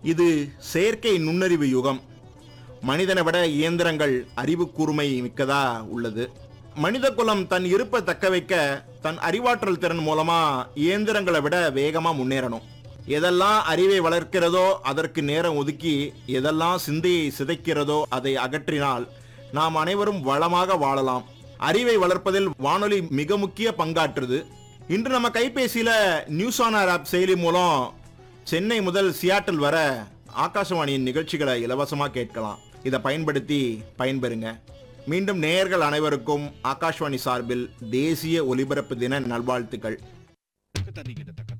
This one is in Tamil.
இது செயற்கை நுண்ணறிவு யுகம் மனிதனை விட இயந்திரங்கள் அறிவு கூர்மை மிக்கதா உள்ளது மனித குலம் தன் இருப்பை தக்க வைக்க தன் அறிவாற்றல் திறன் மூலமா இயந்திரங்களை விட வேகமா முன்னேறணும் எதெல்லாம் அறிவை வளர்க்கிறதோ அதற்கு நேரம் ஒதுக்கி எதெல்லாம் சிந்தையை சிதைக்கிறதோ அதை அகற்றினால் நாம் அனைவரும் வளமாக வாழலாம் அறிவை வளர்ப்பதில் வானொலி மிக முக்கிய பங்காற்றுது இன்று நம்ம கைபேசியில நியூஸ் ஆனர் ஆப் செயலி மூலம் சென்னை முதல் சியாட்டில் வர ஆகாசவாணியின் நிகழ்ச்சிகளை இலவசமா கேட்கலாம் இதை பயன்படுத்தி பயன்பெறுங்க மீண்டும் நேயர்கள் அனைவருக்கும் ஆகாஷ்வாணி சார்பில் தேசிய ஒலிபரப்பு தின நல்வாழ்த்துக்கள் தண்ணி கிட்ட